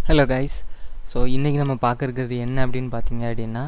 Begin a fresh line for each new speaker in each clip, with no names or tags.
hello guys so இன்றைக்கி நம்ம பார்க்க இருக்கிறது என்ன அப்படின்னு பார்த்தீங்க அப்படின்னா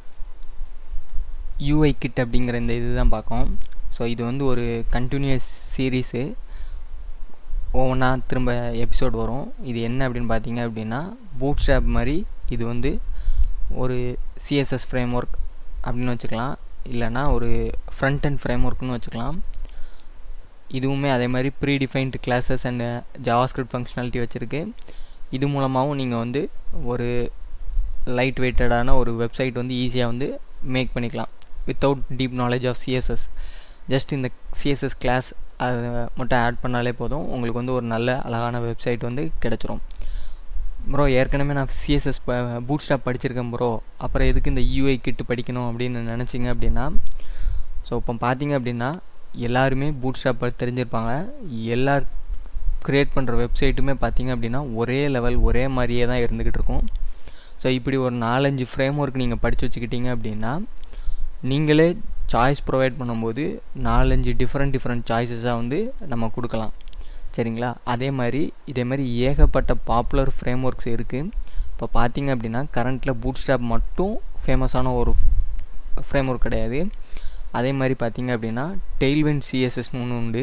யூஐ கிட் அப்படிங்கிற இந்த இது தான் பார்க்கோம் ஸோ இது வந்து ஒரு கண்டினியூஸ் சீரீஸு ஒவ்வொன்றா திரும்ப எபிசோட் வரும் இது என்ன அப்படின்னு பார்த்தீங்க அப்படின்னா பூட் ஸ்ட்ராப் மாதிரி இது வந்து ஒரு சிஎஸ்எஸ் ஃப்ரேம் ஒர்க் அப்படின்னு வச்சுக்கலாம் இல்லைனா ஒரு ஃப்ரண்ட் அண்ட் ஃப்ரேம் ஒர்க்னு வச்சுக்கலாம் இதுவுமே அதே மாதிரி predefined classes and JavaScript functionality வச்சுருக்கு இது மூலமாகவும் நீங்கள் வந்து ஒரு லைட் வெயிட்டடான ஒரு வெப்சைட் வந்து ஈஸியாக வந்து மேக் பண்ணிக்கலாம் without deep knowledge of CSS just இந்த சிஎஸ்எஸ் கிளாஸ் அதை மட்டும் ஆட் பண்ணாலே போதும் உங்களுக்கு வந்து ஒரு நல்ல அழகான வெப்சைட் வந்து கிடச்சிரும் ப்ரோ ஏற்கனவே நான் சிஎஸ்எஸ் பூட் ஸ்டாப் படிச்சிருக்கேன் ப்ரோ அப்புறம் எதுக்கு இந்த யூஐ கிட்டு படிக்கணும் அப்படின்னு நினச்சிங்க அப்படின்னா ஸோ இப்போ பார்த்தீங்க அப்படின்னா எல்லாருமே பூட் ஸ்டாப் தெரிஞ்சிருப்பாங்க எல்லார் க்ரியேட் பண்ணுற வெப்சைட்டுமே பார்த்தீங்க அப்படின்னா ஒரே லெவல் ஒரே மாதிரியே தான் இருந்துக்கிட்டு இருக்கும் ஸோ இப்படி ஒரு நாலஞ்சு ஃப்ரேம் ஒர்க் நீங்கள் படித்து வச்சுக்கிட்டீங்க அப்படின்னா நீங்களே சாய்ஸ் ப்ரொவைட் பண்ணும்போது நாலஞ்சு டிஃப்ரெண்ட் டிஃப்ரெண்ட் சாய்ஸஸாக வந்து நம்ம கொடுக்கலாம் சரிங்களா அதே மாதிரி இதே மாதிரி ஏகப்பட்ட பாப்புலர் ஃப்ரேம் ஒர்க்ஸ் இருக்குது இப்போ பார்த்தீங்க அப்படின்னா கரண்ட்டில் பூட் ஸ்டாப் மட்டும் ஃபேமஸான ஒரு ஃப்ரேம் ஒர்க் கிடையாது அதே மாதிரி பார்த்தீங்க அப்படின்னா டெய்ல்வின் சிஎஸ்எஸ்னு ஒன்று உண்டு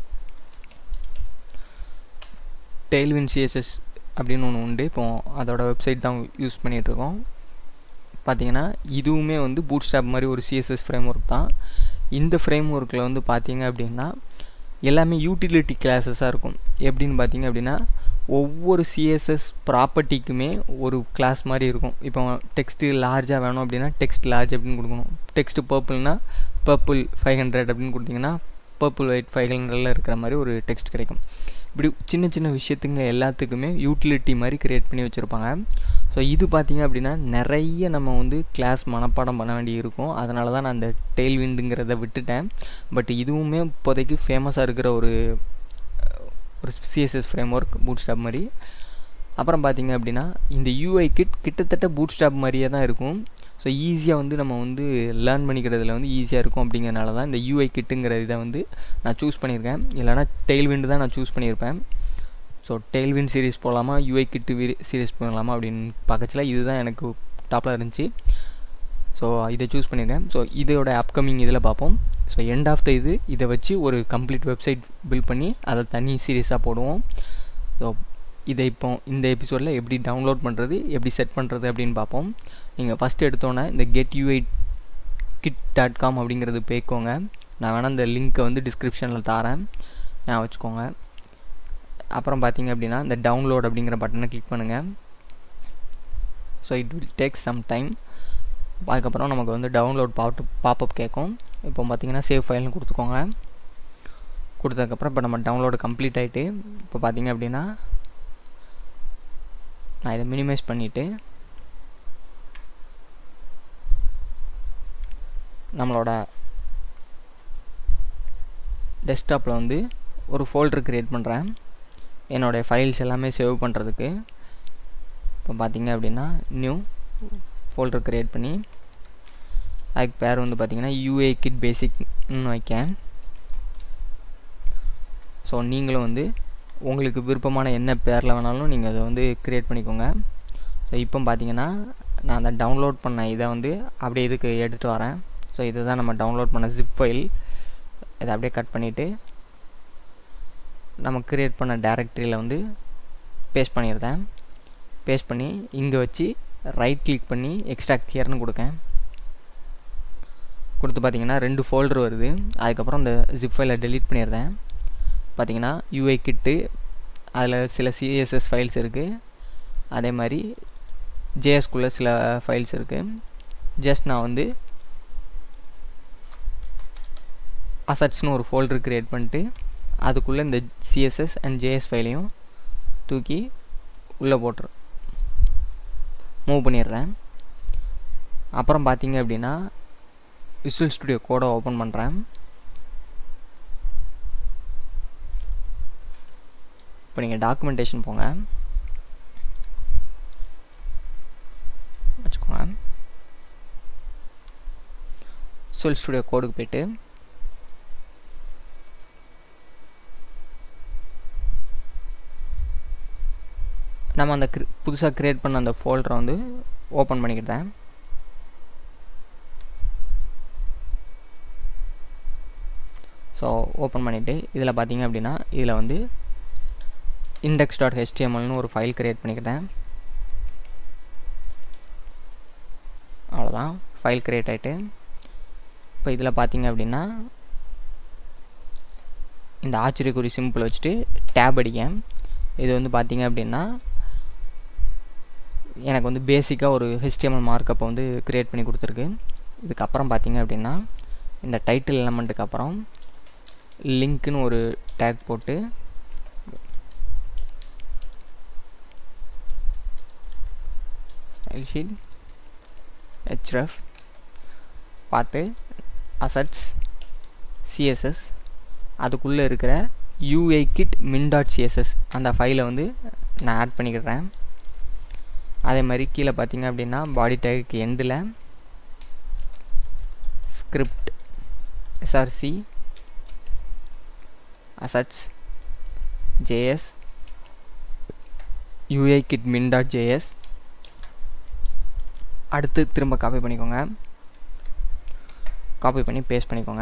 டெய்ல்வின் சிஎஸ்எஸ் அப்படின்னு ஒன்று உண்டு இப்போ அதோட வெப்சைட் தான் யூஸ் பண்ணிகிட்ருக்கோம் பார்த்தீங்கன்னா இதுவுமே வந்து பூட் ஸ்டாப் மாதிரி ஒரு சிஎஸ்எஸ் ஃப்ரேம் ஒர்க் தான் இந்த ஃப்ரேம் ஒர்க்கில் வந்து பார்த்தீங்க அப்படின்னா எல்லாமே யூட்டிலிட்டி கிளாஸஸாக இருக்கும் எப்படின்னு பார்த்தீங்க அப்படின்னா ஒவ்வொரு சிஎஸ்எஸ் ப்ராப்பர்ட்டிக்குமே ஒரு கிளாஸ் மாதிரி இருக்கும் இப்போ டெக்ஸ்ட்டு லார்ஜாக வேணும் அப்படின்னா டெக்ஸ்ட் லார்ஜ் அப்படின்னு கொடுக்கணும் டெக்ஸ்ட் பர்பிள்னா பர்பிள் ஃபைவ் ஹண்ட்ரட் அப்படின்னு கொடுத்தீங்கன்னா பர்பிள் ஒயிட் ஃபைவ் ஹண்ட்ரடில் இருக்கிற மாதிரி ஒரு டெக்ஸ்ட் கிடைக்கும் இப்படி சின்ன சின்ன விஷயத்துங்க எல்லாத்துக்குமே யூட்டிலிட்டி மாதிரி க்ரியேட் பண்ணி வச்சுருப்பாங்க ஸோ இது பார்த்திங்க அப்படின்னா நிறைய நம்ம வந்து கிளாஸ் மனப்பாடம் பண்ண வேண்டி இருக்கும் அதனால தான் நான் அந்த டெய்ல் விண்டுங்கிறத விட்டுட்டேன் பட் இதுவுமே இப்போதைக்கு ஃபேமஸாக இருக்கிற ஒரு ஒரு CSS framework Bootstrap மாதிரி அப்புறம் பார்த்திங்க அப்படின்னா இந்த யூஐ கிட் கிட்டத்தட்ட பூட் ஸ்டாப் மாதிரியே தான் இருக்கும் ஸோ ஈஸியாக வந்து நம்ம வந்து லேர்ன் பண்ணிக்கிறதுல வந்து ஈஸியாக இருக்கும் அப்படிங்கிறனால தான் இந்த யூஐ கிட்டுங்கிற இதை வந்து நான் சூஸ் பண்ணியிருக்கேன் இல்லைனா டெய்ல் விண்டு தான் நான் சூஸ் பண்ணியிருப்பேன் ஸோ டெய்ல்வின் சீரிஸ் போகலாமா யூஐ கிட்டு வீ சீரிஸ் போகலாமா அப்படின்னு பக்கத்தில் இதுதான் எனக்கு டாப்பில் இருந்துச்சு ஸோ இதை சூஸ் பண்ணியிருக்கேன் ஸோ இதோட அப்கமிங் இதில் பார்ப்போம் ஸோ எண்ட் ஆஃப் த இது இதை வச்சு ஒரு கம்ப்ளீட் வெப்சைட் பில்ட் பண்ணி அதை தனி சீரியஸாக போடுவோம் ஸோ இதை இப்போ இந்த எபிசோடில் எப்படி டவுன்லோட் பண்ணுறது எப்படி செட் பண்ணுறது அப்படின்னு பார்ப்போம் நீங்கள் ஃபஸ்ட்டு எடுத்தோன்னே இந்த get UI kit dot com அப்படிங்கிறது போய்க்கோங்க நான் வேணால் இந்த லிங்க்கை வந்து டிஸ்கிரிப்ஷனில் தாரேன் ஞாபகம் வச்சுக்கோங்க அப்புறம் பார்த்தீங்க அப்படின்னா இந்த டவுன்லோட் அப்படிங்கிற பட்டனை கிளிக் பண்ணுங்கள் so it will take some time அதுக்கப்புறம் நமக்கு வந்து டவுன்லோட் பாட்டு பாப்பப் கேட்கும் இப்போ பார்த்தீங்கன்னா சேவ் ஃபைல்னு கொடுத்துக்கோங்க கொடுத்ததுக்கப்புறம் இப்போ நம்ம டவுன்லோடு கம்ப்ளீட் ஆகிட்டு இப்போ பார்த்தீங்க அப்படின்னா நான் இதை மினிமைஸ் பண்ணிவிட்டு நம்மளோட டெஸ்க்டாப்பில் வந்து ஒரு ஃபோல்டர் க்ரியேட் பண்ணுறேன் என்னோடய ஃபைல்ஸ் எல்லாமே சேவ் பண்ணுறதுக்கு இப்போ பார்த்தீங்க அப்படின்னா நியூ ஃபோல்டர் க்ரியேட் பண்ணி அதுக்கு பேர் வந்து பார்த்தீங்கன்னா யூஏ கிட் பேசிக்னு வைக்கேன் ஸோ நீங்களும் வந்து உங்களுக்கு விருப்பமான என்ன பேரில் வேணாலும் நீங்கள் அதை வந்து க்ரியேட் பண்ணிக்கோங்க ஸோ இப்போ பார்த்தீங்கன்னா நான் அந்த டவுன்லோட் பண்ண இதை வந்து அப்படியே இதுக்கு எடுத்துகிட்டு வரேன் ஸோ இதுதான் நம்ம டவுன்லோட் பண்ண ஜிப் ஃபைல் இதை அப்படியே கட் பண்ணிவிட்டு நம்ம க்ரியேட் பண்ண டேரக்டரியில் வந்து பேஸ்ட் பண்ணியிருந்தேன் பேஸ்ட் பண்ணி இங்கே வச்சு ரைட் கிளிக் பண்ணி எக்ஸ்ட்ராக்ட் ஹியர்னு கொடுக்கேன் கொடுத்து பார்த்தீங்கன்னா ரெண்டு ஃபோல்டர் வருது அதுக்கப்புறம் இந்த ஜிப் ஃபைலை டெலீட் பண்ணியிருந்தேன் பார்த்தீங்கன்னா யூஐ கிட்டு அதில் சில சிஎஸ்எஸ் ஃபைல்ஸ் இருக்குது அதே மாதிரி ஜேஎஸ்குள்ளே சில ஃபைல்ஸ் இருக்குது ஜஸ்ட் நான் வந்து அசட்ஸ்னு ஒரு ஃபோல்டர் க்ரியேட் பண்ணிட்டு அதுக்குள்ளே இந்த சிஎஸ்எஸ் அண்ட் ஜேஎஸ் ஃபைலையும் தூக்கி உள்ளே போட்டுரு மூவ் பண்ணிடுறேன் அப்புறம் பார்த்தீங்க அப்படின்னா விசுவல் ஸ்டுடியோ கோடை ஓப்பன் பண்ணுறேன் இப்போ நீங்கள் டாக்குமெண்டேஷன் போங்க வச்சுக்கோங்க விசுவல் ஸ்டுடியோ கோடுக்கு போய்ட்டு நம்ம அந்த புதுசாக க்ரியேட் பண்ண அந்த ஃபோல்டரை வந்து ஓப்பன் பண்ணிக்கிட்டேன் ஸோ ஓப்பன் பண்ணிவிட்டு இதில் பார்த்தீங்க அப்படின்னா இதில் வந்து இண்டெக்ஸ் டாட் ஹெச்டிஎம்எல்னு ஒரு ஃபைல் க்ரியேட் பண்ணிக்கிட்டேன் அவ்வளோதான் ஃபைல் க்ரியேட் ஆகிட்டு இப்போ இதில் பார்த்தீங்க அப்படின்னா இந்த ஆச்சரியக்குறி சிம்பிள் வச்சுட்டு டேப் அடிக்க இது வந்து பார்த்தீங்க அப்படின்னா எனக்கு வந்து பேசிக்காக ஒரு ஹெச்டிஎம்எல் மார்க்கப்பை வந்து க்ரியேட் பண்ணி கொடுத்துருக்கு இதுக்கப்புறம் பார்த்தீங்க அப்படின்னா இந்த டைட்டில் எலமெண்ட்டுக்கு அப்புறம் லிங்க்னு ஒரு டேக் போட்டு ஸ்டைல் ஷீட் ஹெச்ரஃப் பார்த்து அசட்ஸ் சிஎஸ்எஸ் அதுக்குள்ளே இருக்கிற UI kit min dot CSS அந்த ஃபைலை வந்து நான் ஆட் பண்ணிக்கிடுறேன் அதே மாதிரி கீழே பார்த்தீங்க அப்படின்னா பாடி டேக்கு எண்டில் script src assets JS UI kit min dot JS அடுத்து திரும்ப காப்பி பண்ணிக்கோங்க காப்பி பண்ணி பேஸ்ட் பண்ணிக்கோங்க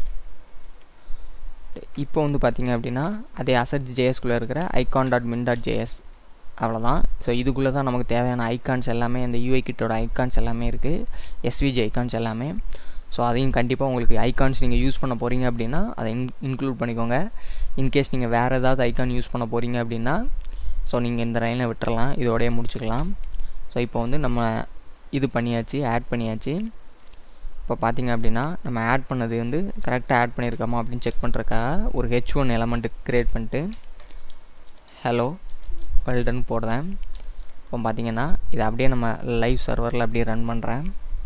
இப்போ வந்து பார்த்தீங்க அப்படின்னா அதே அசட் ஜேஎஸ்குள்ளே இருக்கிற icon dot min dot JS அவ்வளோதான் ஸோ இதுக்குள்ளே தான் நமக்கு தேவையான ஐகான்ஸ் எல்லாமே அந்த யூஐ கிட்டோட ஐகான்ஸ் எல்லாமே இருக்குது எஸ்விஜி ஐகான்ஸ் எல்லாமே ஸோ அதையும் கண்டிப்பாக உங்களுக்கு ஐகான்ஸ் நீங்கள் யூஸ் பண்ண போகிறீங்க அப்படின்னா அதை இன் இன்க்ளூட் பண்ணிக்கோங்க இன்கேஸ் நீங்கள் வேறு ஏதாவது ஐகான் யூஸ் பண்ண போகிறீங்க அப்படின்னா ஸோ நீங்கள் இந்த லைனை விட்டுறலாம் இதோடய முடிச்சுக்கலாம் ஸோ இப்போ வந்து நம்ம இது பண்ணியாச்சு ஆட் பண்ணியாச்சு இப்போ பார்த்தீங்க அப்படின்னா நம்ம ஆட் பண்ணது வந்து கரெக்டாக ஆட் பண்ணியிருக்கோமா அப்படின்னு செக் பண்ணுறக்காக ஒரு ஹெச் ஒன் எலமெண்ட்டு க்ரியேட் பண்ணிட்டு ஹலோ வெல்டன் போடுறேன் இப்போ பார்த்தீங்கன்னா இதை அப்படியே நம்ம லைவ் சர்வரில் அப்படியே ரன் பண்ணுறேன்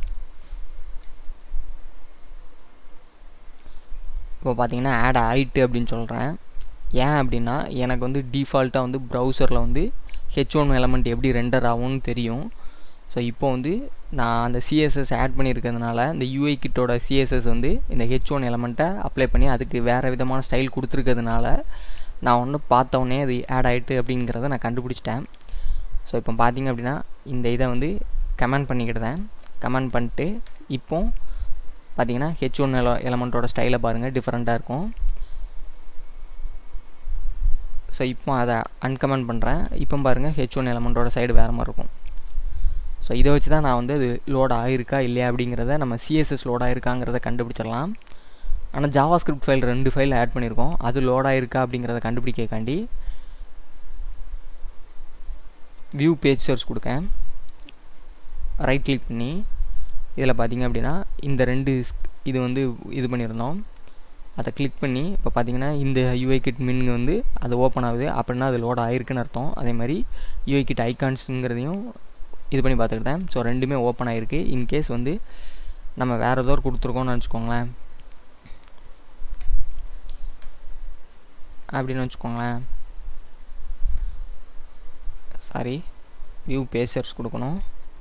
இப்போ பார்த்தீங்கன்னா ஆட் ஆயிட்டு அப்படின்னு சொல்கிறேன் ஏன் அப்படின்னா எனக்கு வந்து டிஃபால்ட்டாக வந்து ப்ரௌசரில் வந்து ஹெச் ஒன் எலமெண்ட் எப்படி ரெண்டர் ஆகும்னு தெரியும் ஸோ இப்போ வந்து நான் அந்த சிஎஸ்எஸ் ஆட் பண்ணியிருக்கிறதுனால இந்த யூஐ கிட்டோட சிஎஸ்எஸ் வந்து இந்த ஹெச் ஒன் எலமெண்ட்டை அப்ளை பண்ணி அதுக்கு வேறு விதமான ஸ்டைல் கொடுத்துருக்கிறதுனால நான் ஒன்று பார்த்தோன்னே அது ஆட் ஆகிட்டு அப்படிங்கிறத நான் கண்டுபிடிச்சிட்டேன் ஸோ இப்போ பார்த்தீங்க அப்படின்னா இந்த இதை வந்து கமெண்ட் பண்ணிக்கிட்டேன் கமெண்ட் பண்ணிட்டு இப்போ பார்த்தீங்கன்னா ஹெச் ஒன் எல எலமெண்ட்டோட ஸ்டைலை பாருங்கள் டிஃப்ரெண்ட்டாக இருக்கும் ஸோ இப்போ அதை அன்கமெண்ட் பண்ணுறேன் இப்போ பாருங்கள் ஹெச் ஒன் எலமெண்ட்டோட சைடு வேறு மாதிரி இருக்கும் ஸோ இதை வச்சு தான் நான் வந்து அது லோட் ஆகிருக்கா இல்லையா அப்படிங்கிறத நம்ம சிஎஸ்எஸ் லோட் ஆகிருக்காங்கிறத கண்டுபிடிச்சிடலாம் ஆனால் ஜாவா ஸ்கிரிப்ட் ஃபைல் ரெண்டு ஃபைல் ஆட் பண்ணியிருக்கோம் அது லோட் ஆகிருக்கா அப்படிங்கிறத கண்டுபிடிக்காண்டி வியூ பேஜ் சர்ச் கொடுக்கேன் ரைட் கிளிக் பண்ணி இதில் பார்த்தீங்க அப்படின்னா இந்த ரெண்டு இது வந்து இது பண்ணியிருந்தோம் அதை கிளிக் பண்ணி இப்போ பார்த்தீங்கன்னா இந்த யூஐ கிட் மின் வந்து அது ஓப்பன் ஆகுது அப்படின்னா அது லோட் ஆகிருக்குன்னு அர்த்தம் அதே மாதிரி யூஐ கிட் ஐகான்ஸுங்கிறதையும் இது பண்ணி பார்த்துக்கிட்டேன் ஸோ ரெண்டுமே ஓப்பன் ஆகிருக்கு இன்கேஸ் வந்து நம்ம வேறு ஏதோ ஒரு கொடுத்துருக்கோம்னு வச்சுக்கோங்களேன் அப்படின்னு வச்சுக்கோங்களேன் சாரி வியூ பேசர்ஸ் கொடுக்கணும்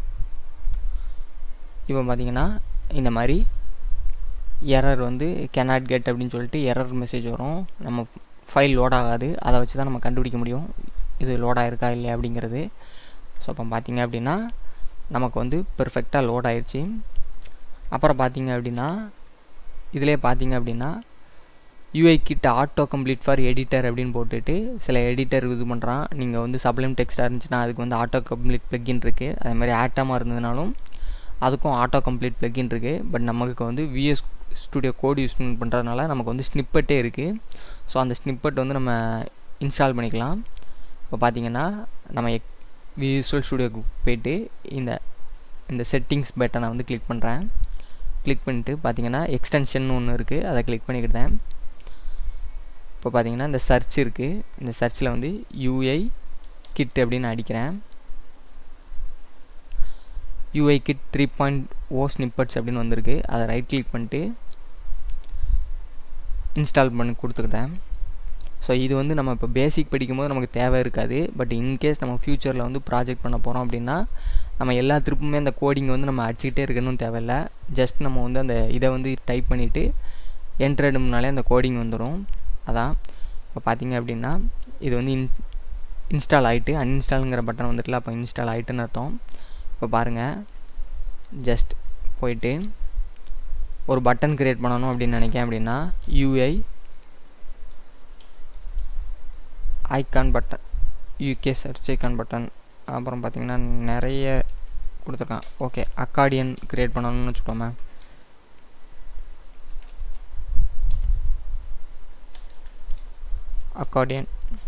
இப்போ பார்த்தீங்கன்னா இந்த மாதிரி எரர் வந்து கேனாட் கெட் அப்படின்னு சொல்லிட்டு எரர் மெசேஜ் வரும் நம்ம ஃபைல் லோட் ஆகாது அதை வச்சு தான் நம்ம கண்டுபிடிக்க முடியும் இது லோட் ஆகிருக்கா இல்லையா அப்படிங்கிறது ஸோ அப்போ பார்த்தீங்க அப்படின்னா நமக்கு வந்து பெர்ஃபெக்டாக லோட் ஆயிடுச்சு அப்புறம் பார்த்தீங்க அப்படின்னா இதிலே பார்த்தீங்க அப்படின்னா யூஐ கிட்ட ஆட்டோ கம்ப்ளீட் ஃபார் எடிட்டர் அப்படின்னு போட்டுட்டு சில எடிட்டர் இது பண்ணுறான் நீங்கள் வந்து சப்ளைம் டெக்ஸ்ட்டாக இருந்துச்சுன்னா அதுக்கு வந்து ஆட்டோ கம்ப்ளீட் ப்ளக்கின் இருக்குது அதே மாதிரி ஆட்டமாக இருந்ததுனாலும் அதுக்கும் ஆட்டோ கம்ப்ளீட் ப்ளக்கின் இருக்குது பட் நமக்கு வந்து விஎஸ் ஸ்டுடியோ கோட் யூஸ் பண்ணுறதுனால நமக்கு வந்து ஸ்னிப்பட்டே இருக்குது ஸோ அந்த ஸ்னிப்பட் வந்து நம்ம இன்ஸ்டால் பண்ணிக்கலாம் இப்போ பார்த்தீங்கன்னா நம்ம எக் விசுவல் ஸ்டுடியோக்கு போயிட்டு இந்த இந்த செட்டிங்ஸ் பட்டனை வந்து கிளிக் பண்ணுறேன் கிளிக் பண்ணிட்டு பார்த்தீங்கன்னா எக்ஸ்டென்ஷன் ஒன்று இருக்குது அதை கிளிக் பண்ணிக்கிட்டேன் இப்போ பார்த்தீங்கன்னா இந்த சர்ச் இருக்குது இந்த சர்ச்சில் வந்து யூஐ கிட் அப்படின்னு அடிக்கிறேன் UI kit three point O snippets அப்படின்னு வந்திருக்கு அதை ரைட் கிளிக் பண்ணிட்டு இன்ஸ்டால் பண்ணி கொடுத்துக்கிட்டேன் ஸோ இது வந்து நம்ம இப்போ பேசிக் படிக்கும்போது நமக்கு தேவை இருக்காது பட் இன்கேஸ் நம்ம ஃப்யூச்சரில் வந்து ப்ராஜெக்ட் பண்ண போகிறோம் அப்படின்னா நம்ம எல்லா திருப்புமே அந்த கோடிங் வந்து நம்ம அடிச்சுக்கிட்டே இருக்கணும் தேவையில்ல ஜஸ்ட் நம்ம வந்து அந்த இதை வந்து டைப் பண்ணிவிட்டு என்ட்ரடும்னாலே அந்த கோடிங் வந்துடும் அதான் இப்போ பார்த்தீங்க அப்படின்னா இது வந்து இன் இன்ஸ்டால் ஆகிட்டு அன்இன்ஸ்டாலுங்கிற பட்டன் வந்துட்டுல அப்போ இன்ஸ்டால் ஆகிட்டுன்னு அர்த்தம் இப்போ பாருங்கள் ஜஸ்ட் போயிட்டு ஒரு பட்டன் க்ரியேட் பண்ணணும் அப்படின்னு நினைக்கேன் அப்படின்னா UI icon button UK search icon button அப்புறம் பார்த்திங்கன்னா நிறைய கொடுத்துருக்கான் ஓகே அக்கார்டியன் க்ரியேட் பண்ணணும்னு வச்சுக்கோமே அக்கார்டியன்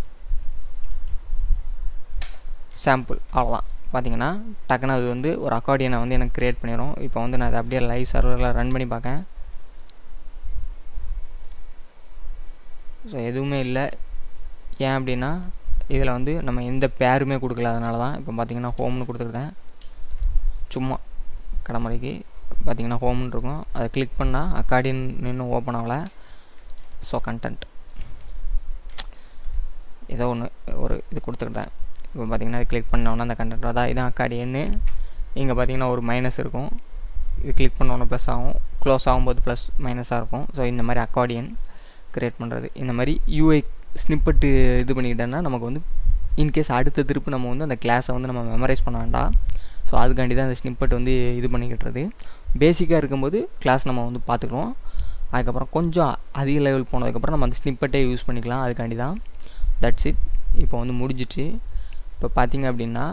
சாம்பிள் அவ்வளோதான் பார்த்தீங்கன்னா டக்குன்னு அது வந்து ஒரு அக்கார்டியனை வந்து எனக்கு க்ரியேட் பண்ணிடும் இப்போ வந்து நான் அதை அப்படியே லைவ் சர்வரில் ரன் பண்ணி பார்க்கேன் ஸோ எதுவுமே இல்லை ஏன் அப்படின்னா இதில் வந்து நம்ம எந்த பேருமே கொடுக்கல அதனால தான் இப்போ பார்த்தீங்கன்னா ஹோம்னு கொடுத்துருந்தேன் சும்மா கடைமுறைக்கு பார்த்தீங்கன்னா ஹோம்னு இருக்கும் அதை கிளிக் பண்ணால் அக்கார்டியன் இன்னும் ஓப்பன் ஆகலை ஸோ கண்டென்ட் ஏதோ ஒன்று ஒரு இது கொடுத்துக்கிட்டேன் இப்போ பார்த்தீங்கன்னா இது கிளிக் பண்ணோன்னா அந்த கண்டென்ட் அதான் இதான் அக்கார்டியன்னு இங்கே பார்த்தீங்கன்னா ஒரு மைனஸ் இருக்கும் இது கிளிக் பண்ணோன்னே ப்ளஸ் ஆகும் க்ளோஸ் ஆகும்போது ப்ளஸ் மைனஸாக இருக்கும் ஸோ இந்த மாதிரி அக்கார்டியன் க்ரியேட் பண்ணுறது இந்த மாதிரி யூஐ ஸ்னிப்பட்டு இது பண்ணிக்கிட்டோன்னா நமக்கு வந்து இன்கேஸ் அடுத்த திருப்பு நம்ம வந்து அந்த கிளாஸை வந்து நம்ம மெமரைஸ் பண்ண வேண்டாம் ஸோ அதுக்காண்டி தான் அந்த ஸ்னிப்பட் வந்து இது பண்ணிக்கிட்டுறது பேசிக்காக இருக்கும்போது கிளாஸ் நம்ம வந்து பார்த்துக்குறோம் அதுக்கப்புறம் கொஞ்சம் அதிக லெவல் போனதுக்கப்புறம் நம்ம அந்த ஸ்னிப்பட்டே யூஸ் பண்ணிக்கலாம் அதுக்காண்டி தான் தட்ஸ் இட் இப்போ வந்து முடிஞ்சிச்சு இப்போ பார்த்தீங்க அப்படின்னா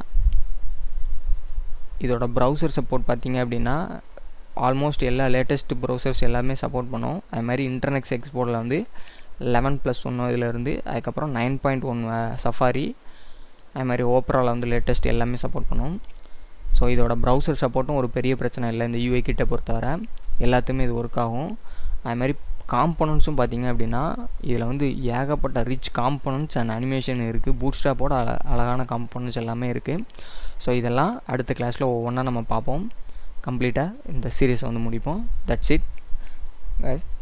இதோட ப்ரௌசர் சப்போர்ட் பார்த்தீங்க அப்படின்னா ஆல்மோஸ்ட் எல்லா லேட்டஸ்ட் ப்ரௌசர்ஸ் எல்லாமே சப்போர்ட் பண்ணும் அது மாதிரி இன்டர்நெக்ஸ் எக்ஸ்போர்ட்டில் வந்து லெவன் ப்ளஸ் ஒன்று இதிலேருந்து அதுக்கப்புறம் நைன் பாயிண்ட் ஒன் சஃபாரி அது மாதிரி ஓப்பராவில் வந்து லேட்டஸ்ட் எல்லாமே சப்போர்ட் பண்ணும் ஸோ இதோட ப்ரௌசர் சப்போர்ட்டும் ஒரு பெரிய பிரச்சனை இல்லை இந்த யூஐ கிட்ட பொறுத்தவரை எல்லாத்துமே இது ஒர்க் ஆகும் அது மாதிரி காம்பனன்ட்ஸும் பார்த்தீங்க அப்படின்னா இதில் வந்து ஏகப்பட்ட ரிச் காம்பனன்ட்ஸ் அண்ட் அனிமேஷன் இருக்குது பூட் ஸ்டாப்போட அழ அழகான காம்பனன்ட்ஸ் எல்லாமே இருக்குது ஸோ இதெல்லாம் அடுத்த கிளாஸில் ஒவ்வொன்றா நம்ம பார்ப்போம் கம்ப்ளீட்டாக இந்த சீரீஸை வந்து முடிப்போம் தட்ஸ் இட்